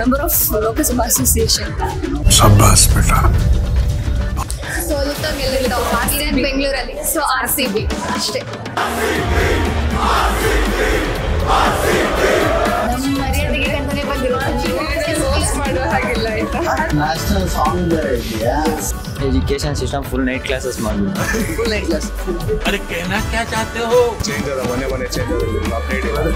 member of Locus Sabha Association. शाबाश बेटा ಸೋಲುತ್ತಾ ಗೆಲ್ಲುತ್ತಾ ಆರ್ಸಿಬಿ ಬೆಂಗಳೂರಲ್ಲಿ ಸೊ ಆರ್ ಸಿ ಬಿ ಅಷ್ಟೇ ನಮ್ಮ ಮರ್ಯಾದೆಗೆ ಕಂತಾನೆ ಬಂದಿರೋ ಮಾಡುವ ಹಾಗಿಲ್ಲ ಆಯ್ತಾ ನ್ಯಾಷನಲ್ ಸಾಂಗ್ ಇದೆಯಾ education system full night classes ಮಾಡ್ಬಿಟ್ಟು ಫುಲ್ ನೈಟ್ ಕ್ಲಾಸ್ अरे कहना क्या चाहते हो ಚೇಂಜ್ ಅದ ಮನೆ ಮನೆ ಚೇಂಜ್ ಅದ ಅಪ್ಡೇಟ್ ಇಲ್ಲ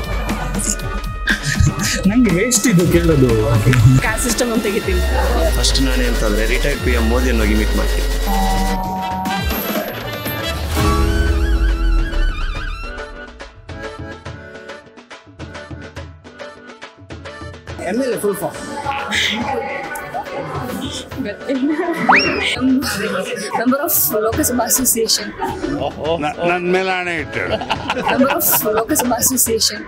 ನಂಗೆ ವೇಸ್ಟ್ ಇದು ಕೇಳೋದು ಕ್ಯಾಸ್ಟ್ ಸಿಸ್ಟಮ್ ಅಂತ ತೆಗಿತೀನಿ ಫಸ್ಟ್ ನಾನೇ ಅಂತಂದ್ರೆ ರಿಟೈರ್ಡ್ ಪಿ ಎಂ ಮೋದಿಯನ್ನು ಹೋಗಿ ಮೀಟ್ ಮಾಡ್ತೀನಿ M L A full form member of Lok Sabha association ನನ್ನ ಮೇಲೆ ಹಣೆ ಇಟ್ಟಳು member of Lok Sabha association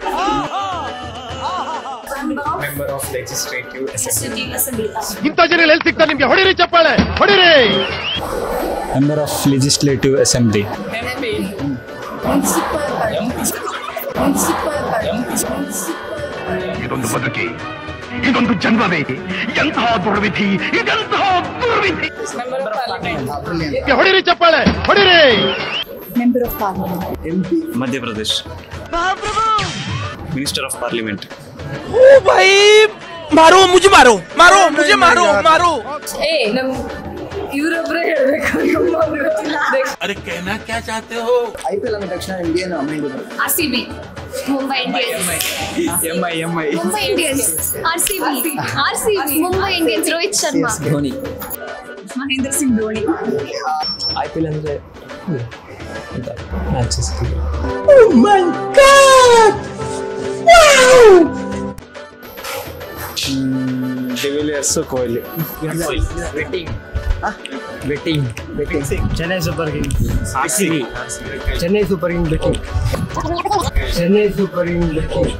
member of legislative ಇಂಥ ಜನ ಎಲ್ಲಿ ಸಿಗ್ತಾರೆ ನಿಮ್ಗೆ ಹೊಡಿರಿ ಚಪ್ಪಾಳೆ ಹೊಡಿರಿ ಮೆಂಬರ್ ಆಫ್ ಲೆಜಿಸ್ಲೇಟಿವ್ ಅಸೆಂಬ್ಲಿ ಇದೊಂದು ಬದುಕಿ ಇದೊಂದು ಜನ್ಮವೇ ಎಂತಹ ದುರ್ವಿಧಿ ಇದೆಂತಹ ದುರ್ವಿಧಿ ಹೊಡಿರಿ ಚಪ್ಪಾಳೆ ಹೊಡಿರಿ member of parliament M P Madhya Pradesh minister of parliament ಮಾರೋ ಮುಜೆ ಮಾರೋ ಮಾರೋ ಮುಜೆ ಮಾರೋ ಮಾರೋ ಏ ನಮ್ ಇವರೊಬ್ಬರೇ ಹೇಳ್ಬೇಕು ನಮ್ಮೊಬ್ರು ಗೊತ್ತಿಲ್ಲ ಅರೆ कहना क्या चाहते हो ಐ ಪಿ ಎಲ್ ಅಂದ ತಕ್ಷಣ ನಿಮ್ಗೆ ಏನು ಮೈಂಡ್ ಬರುತ್ತೆ R C B Mumbai Indians M I M I Mumbai Indians R C B R C B Mumbai Indians Rohit Sharma Dhoni Mahendra Singh Dhoni I P L ಅಂದರೆ matches de Villiers Kohli betting betting Chennai Super Kings R C B Chennai Super King betting Chennai Super King betting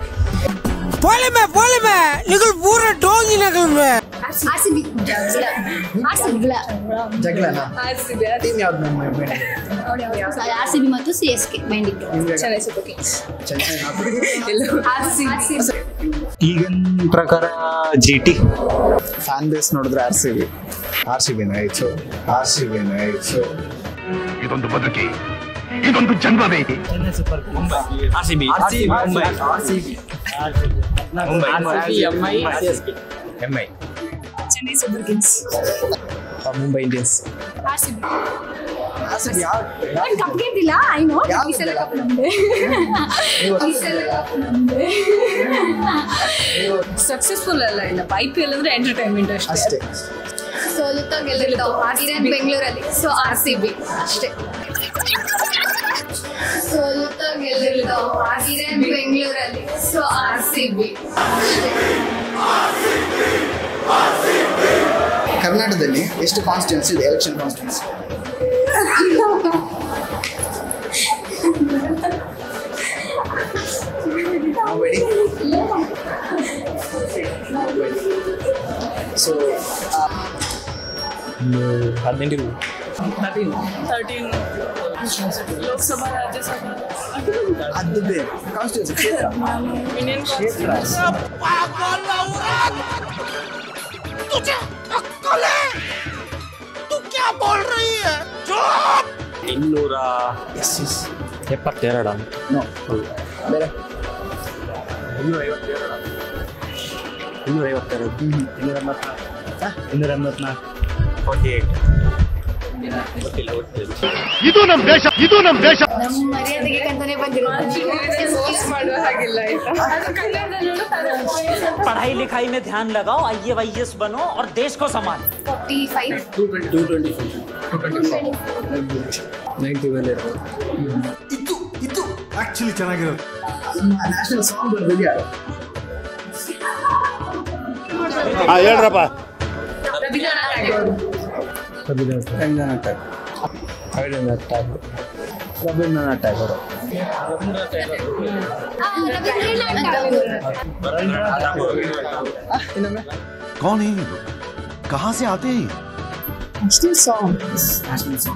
R C B R C B ಜಗಳನ team ಯಾವ್ದು ನಮ್ಮ R C B ಮತ್ತು C S K ಮೈಂಡಿ Chennai Super Kings R C ಈಗಿನ ಪ್ರಕಾರ G T fan base ನೋಡಿದ್ರೆ R C B R C ಬಿನ ಆಯ್ತು R C ಬಿನ ಆಯ್ತು ಇದೊಂದು ಬದುಕಿ ಇದೊಂದು ಜನ್ಮವೇ Chennai Super R C B Mumbai Mumbai M I Chennai Super Kings Mumbai Indians R C B R C B ಯಾವ ಬಟ್ ಕಪ್ ಗೆದ್ದಿಲ್ಲ ಐ ನೋ ಯಾವ್ದು ಈ ಸಲ ಕಪ್ ನಮ್ದೆ ಈ ಸಲ ಕಪ್ ನಮ್ದೆ ಸಕ್ಸಸ್ಫುಲ್ ಅಲ್ಲ ಇಲ್ಲ ಐ ಪಿ ಎಲ್ ಅಂದ್ರೆ ಎಂಟರ್ಟೈನ್ಮೆಂಟ್ ಅಷ್ಟೇ ಅಷ್ಟೇ ಸೋಲುತ್ತಾ ಗೆಲ್ಲುತ್ತಾ ಆರ್ಸಿಬಿ ಬೆಂಗಳೂರಲ್ಲಿ ಸೊ ಆರ್ ಸಿ ಬಿ ಅಷ್ಟೇ ಸೋಲುತ್ತಾ ಗೆಲ್ಲುತ್ತಾ ಆರ್ಸಿಬಿ ಬೆಂಗಳೂರಲ್ಲಿ ಸೊ ಆರ್ ಸಿ ಬಿ ಕರ್ನಾಟಕದಲ್ಲಿ ಎಷ್ಟು ಕಾನ್ಸ್ಟಿಟ್ಯೂನ್ಸಿ ಇದೆ ಎಲೆಕ್ಷನ್ ಕಾನ್ಸ್ಟಿಟ್ಯೂನ್ಸಿ ಸೊ ಹದಿನೆಂಟು ಲೋಕಸಭಾ ರಾಜ್ಯಸಭಾ ಅದು ಬೇರೆ ಕಾನ್ಸ್ಟಿಟ್ಯೂನ್ಸಿ ಕ್ಷೇತ್ರ ಇನ್ನೂರ ಎಪ್ಪತ್ತೆರಡ ನೋ ಬೇರೆ ಇನ್ನೂರ ಐವತ್ತೆರಡ ಇನ್ನೂರ ಐವತ್ತೆರಡು ಇನ್ನೂರ ಎಂಬತ್ನಾಲ್ಕು ಇನ್ನೂರ ಎಂಬತ್ನಾಲ್ಕು ಫೋರ್ಟಿ ಏಯ್ಟ್ ಗೊತ್ತಿಲ್ಲ ಗೊತ್ತಿಲ್ಲ ಇದು ನಮ್ ದೇಶ ಇದು ನಮ್ ದೇಶ ನಮ್ಮ ಮರ್ಯಾದೆಗೆ ಕಂತಾನೆ ಬಂದಿರೋ ಮಾಡುವ ಹಾಗಿಲ್ಲ ಆಯ್ತಾ पढ़ाई लिखाई में ध्यान लगाओ आई ए बनो और देश को संभालो forty five two twenty ninety ಮೇಲೆ ಇದು ಇದು ಆಕ್ಚುಲಿ ಚೆನ್ನಾಗಿರೋದು ನಮ್ಮ ನ್ಯಾಷನಲ್ ಸಾಂಗ್ ಬರ್ಬೋದು ಯಾರು ಹೇಳ್ರಪ್ಪ ರವೀಂದ್ರನಾಥ್ ಟ್ಯಾಗೋರ್ ರವೀಂದ್ರನಾಥ್ ಟ್ಯಾಗೋರ್ ರವೀಂದ್ರನಾಥ್ ಟ್ಯಾಗೋರ್ ಇನ್ನೊಮ್ಮೆ कौन है ये लोग कहाँ से आते हैं national song national song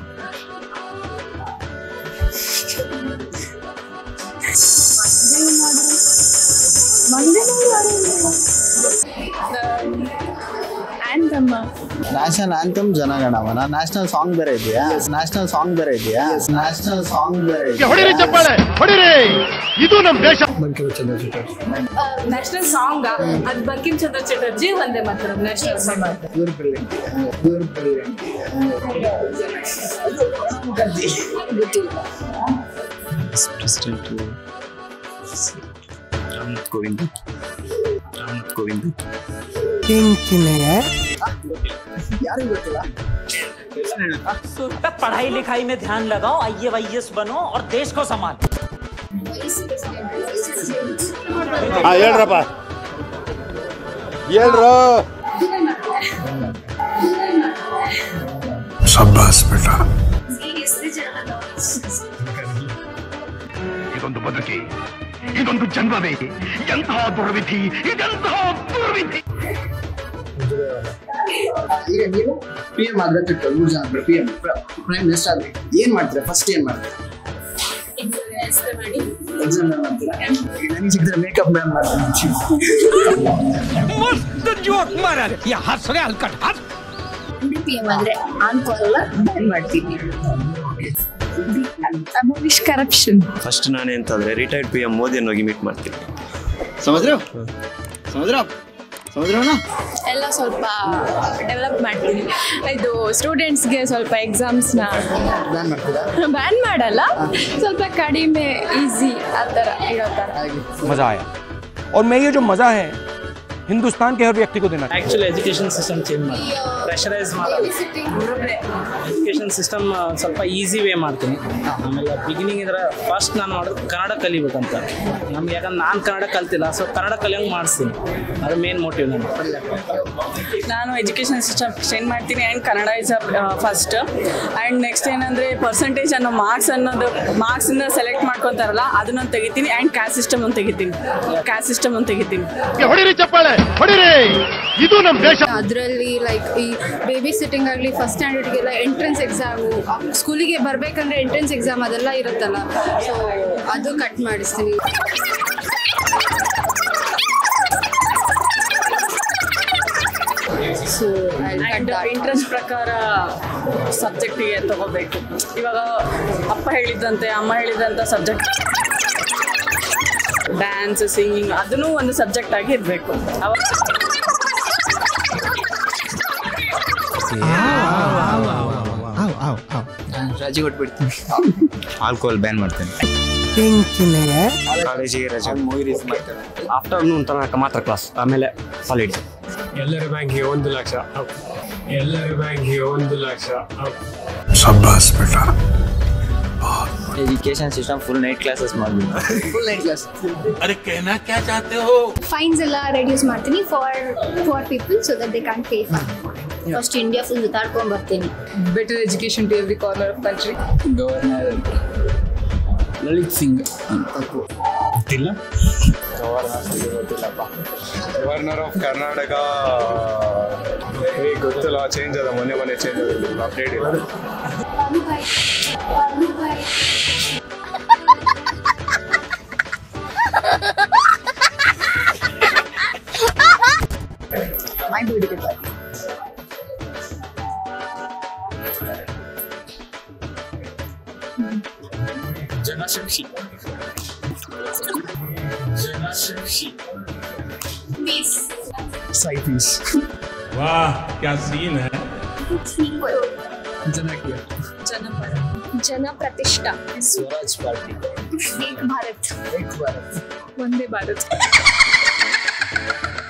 national anthem Jana Gana Mana national song ಬೇರೆ ಇದೆಯಾ ನ್ಯಾಷನಲ್ ಸಾಂಗ್ ಬೇರೆ ಇದೆಯಾ ನ್ಯಾಷನಲ್ ಸಾಂಗ್ ಬೇರೆ ಇದೆಯಾ ಹೊಡಿರಿ ಚಪ್ಪಾಳೆ ಹೊಡಿರಿ ಇದು ನಮ್ ದೇಶ ಬಂಕಿಮ್ ಚಂದ್ರ ಚಟರ್ಜಿ ನ್ಯಾಷನಲ್ ಸಾಂಗ್ ಅದು ಬಂಕಿಮ್ ಚಂದ್ರ ಚಟರ್ಜಿ ಒಂದೇ ಮಾತ್ರ ನ್ಯಾಷನಲ್ ಸಾಂಗ್ ಇವ್ರು brilliant. ಇವ್ರು brilliant. ಪ್ರೆಸಿಡೆಂಟ್ ರಾಮನಾಥ್ ಕೋವಿಂದ್ ರಾಮನಾಥ್ ಕೋವಿಂದ್ ಯಾರಿಗೂ ಗೊತ್ತಿಲ್ಲ पढ़ाई लिखाई में ध्यान लगाओ आई ए बनो और देश को संभालो ಹಾ ಹೇಳ್ರಪ್ಪ ಹೇಳ್ರು ಸಬ್ಬಾಸ್ ಬೇಟ ಇದೊಂದು ಬದುಕಿ ಇದೊಂದು ಜನ್ಮವೇ ಎಂತಹ ದುರ್ವಿಧಿ ಇದೆಂತಹ ದುರ್ವಿಧಿ ಈಗ ನೀವು ಪಿ ಎಂ ಆದ್ರೆ ತಿಳ್ಕೊಳ್ಳಿ ಮೂರು ಜನ ಪಿ ಎಂ ಪ್ರೈಮ್ ಮಿನಿಸ್ಟರ್ ಆದ್ರೆ ಏನ್ ಮಾಡ್ತೀರಾ ಫಸ್ಟ್ ಏನ್ ಮಾಡ್ತೀರಾ ಎಕ್ಸಾಮ್ ಮಾಡ್ತೀರಾ ಈಗ ನನಗೆ ಸಿಕ್ಕಿದ್ರೆ ಮೇಕಪ್ ಮ್ಯಾಮ್ ಮಾಡ್ತೀನಿ ಪಿ ಎಂ ಆದ್ರೆ ಆನ್ಕೋರಲ್ಲ ಬ್ಯಾನ್ ಮಾಡ್ತೀನಿ ಅಬೋಲಿಷ್ ಕರಪ್ಷನ್ ಫಸ್ಟ್ ನಾನೇ ಅಂತಂದ್ರೆ ರಿಟೈರ್ಡ್ ಪಿ ಎಂ ಮೋದಿಯನ್ನು ಹೋಗಿ ಮೀಟ್ ಮಾಡ್ತೀನಿ ಸಮುದ್ರ ಸಮುದ್ರ ಸಮುದ್ರನ ಎಲ್ಲ ಸ್ವಲ್ಪ ಡೆವಲಪ್ ಮಾಡ್ತೀನಿ ಇದು ಸ್ಟೂಡೆಂಟ್ಸ್ಗೆ ಸ್ವಲ್ಪ ಎಕ್ಸಾಮ್ಸ್ನ ಬ್ಯಾನ್ ಮಾಡ್ತೀರಾ ಬ್ಯಾನ್ ಮಾಡಲ್ಲ ಸ್ವಲ್ಪ ಕಡಿಮೆ ಈಸಿ ಆ ಥರ ಇರೋ ಥರ मज़ा आया और मैं ये जो मज़ा है हिंदुस्तान के हर व्यक्ति को देना ಆ್ಯಕ್ಚುಲಿ ಎಜುಕೇಷನ್ ಸಿಸ್ಟಮ್ ಚೇಂಜ್ ಮಾಡಿ ಪ್ರೆಷರೈಸ್ ಮಾಡೋದು ಎಜುಕೇಷನ್ ಸಿಸ್ಟಮ್ ಸ್ವಲ್ಪ ಈಸಿ ವೇ ಮಾಡ್ತೀನಿ ಆಮೇಲೆ ಬಿಗಿನಿಂಗ್ ಇದ್ರೆ ಫಸ್ಟ್ ನಾನು ಮಾಡೋದು ಕನ್ನಡ ಕಲಿಬೇಕಂತ ನಮ್ಗೆ ಯಾಕಂದ್ರೆ ನಾನು ಕನ್ನಡ ಕಲ್ತಿಲ್ಲ ಸೊ ಕನ್ನಡ ಕಲಿಯಂಗೆ ಮಾಡಿಸ್ತೀನಿ ಅದು ಮೇನ್ ಮೋಟಿವ್ ನಾನು ನಾನು ಎಜುಕೇಷನ್ ಸಿಸ್ಟಮ್ ಚೇಂಜ್ ಮಾಡ್ತೀನಿ and Kannada is first and next ಏನಂದರೆ ಪರ್ಸೆಂಟೇಜ್ ಅನ್ನೋ ಮಾರ್ಕ್ಸ್ ಅನ್ನೋದು ಮಾರ್ಕ್ಸಿಂದ ಸೆಲೆಕ್ಟ್ ಮಾಡ್ಕೊತಾರಲ್ಲ ಅದನ್ನೊಂದು ತೆಗಿತೀನಿ ಆ್ಯಂಡ್ ಕ್ಯಾಸ್ಟ್ ಸಿಸ್ಟಮ್ ಒಂದು ತೆಗಿತೀನಿ ಕ್ಯಾಸ್ಟ್ ಸಿಸ್ಟಮ್ ಒಂದು ತೆಗಿತೀನಿ ಹೊಡಿರಿ ಚಪ್ಪಾಳೆ ಹೊಡಿರಿ ಇದು ನಮ್ ದೇಶ ಅದರಲ್ಲಿ ಲೈಕ್ ಈ ಬೇಬಿ ಸಿಟ್ಟಿಂಗ್ ಆಗಲಿ ಫಸ್ಟ್ ಸ್ಟ್ಯಾಂಡರ್ಡ್ಗೆಲ್ಲ ಎಂಟ್ರೆನ್ಸ್ ಎಕ್ಸಾಮು ಸ್ಕೂಲಿಗೆ ಬರಬೇಕಂದ್ರೆ ಎಂಟ್ರೆನ್ಸ್ ಎಕ್ಸಾಮ್ ಅದೆಲ್ಲ ಇರುತ್ತಲ್ಲ ಸೊ ಅದು ಕಟ್ ಮಾಡಿಸ್ತೀನಿ ಸೊ ಆ್ಯಂಡ್ ಇಂಟ್ರೆಸ್ಟ್ ಪ್ರಕಾರ ಸಬ್ಜೆಕ್ಟಿಗೆ ತಗೋಬೇಕು ಇವಾಗ ಅಪ್ಪ ಹೇಳಿದ್ದಂತೆ ಅಮ್ಮ ಹೇಳಿದಂಥ ಸಬ್ಜೆಕ್ಟ್ ಡ್ಯಾನ್ಸ್ ಸಿಂಗಿಂಗ್ ಅದನ್ನು ಒಂದು ಸಬ್ಜೆಕ್ಟ್ ಆಗಿ ಇರಬೇಕು ಅವಾಗ ರಾಜಿ ಕೊಟ್ಬಿಡ್ತೀನಿ ಆಲ್ಕೋಹಾಲ್ ಬ್ಯಾನ್ ಮಾಡ್ತೇನೆ ಕಾಲೇಜಿಗೆ ರಜೆ ಆಫ್ಟರ್ನೂನ್ ತನಕ ಮಾತ್ರ ಕ್ಲಾಸ್ ಆಮೇಲೆ ಹಾಲಿಡೇ ಎಲ್ಲರ ಬ್ಯಾಂಕಿಗೆ ಒಂದು ಲಕ್ಷ ಎಲ್ಲರ ಬ್ಯಾಂಕಿಗೆ ಒಂದು ಲಕ್ಷ ಸಬ್ಬಾಸ್ ಬೇಟ education system full night classes ಮಾಡಬೇಕು ಫುಲ್ ನೈಟ್ ಕ್ಲಾಸ್ ಫೈನ್ಸ್ ಎಲ್ಲ ರೆಡ್ಯೂಸ್ ಮಾಡ್ತೀನಿ for for people so that they can pay fine first India full ಸುತ್ತಾಡ್ಕೊಂಡ್ ಬರ್ತೀನಿ better education to every corner of country governor Lalit Singh ತಪ್ಪು ಗೊತ್ತಿಲ್ಲ ಗವರ್ನರ್ ಆಫ್ ಕರ್ನಾಟಕ ಗೊತ್ತಿಲ್ಲ change ಅದ ಮೊನ್ನೆ ಮೊನ್ನೆ ಚೇಂಜ್ ಅದ ಅಪ್ಡೇಟ್ ಇಲ್ಲ ಮೈ ಬ್ಯೂಟಿಫುಲ್ ಜನಶಕ್ತಿ ಜನಶಕ್ತಿ ಸೈಪೀಸ್ ವಾಹ್ ಕ್ಯಾ ಸೀನ್ ಹೈ ಜನಕ್ಕೆ ಜನ ಪ್ರತಿಷ್ಠಾ ಸ್ವರಾಜ್ ಪಾರ್ಟಿ ಏಕ್ ಭಾರತ್ ಏಕ್ ಭಾರತ್ ಒಂದೇ ಭಾರತ್